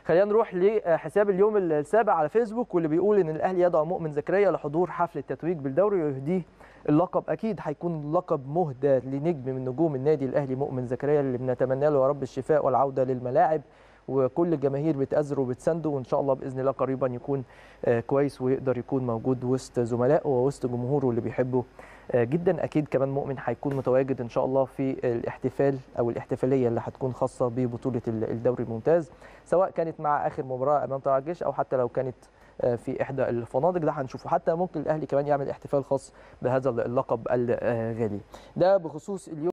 خلينا نروح لحساب اليوم السابع على فيسبوك واللي بيقول ان الاهلي يدعو مؤمن زكريا لحضور حفل التتويج بالدوري ويهديه اللقب اكيد هيكون لقب مهدى لنجم من نجوم النادي الاهلي مؤمن زكريا اللي بنتمنى له يا رب الشفاء والعوده للملاعب وكل الجماهير بتأزره وبتسنده وان شاء الله باذن الله قريبا يكون كويس ويقدر يكون موجود وسط زملائه ووسط جمهوره اللي بيحبه جدا اكيد كمان مؤمن هيكون متواجد ان شاء الله في الاحتفال او الاحتفاليه اللي هتكون خاصه ببطوله الدوري الممتاز سواء كانت مع اخر مباراه امام طلائع الجيش او حتى لو كانت في احدى الفنادق ده هنشوفه حتى ممكن الاهلي كمان يعمل احتفال خاص بهذا اللقب الغالي ده بخصوص اليوم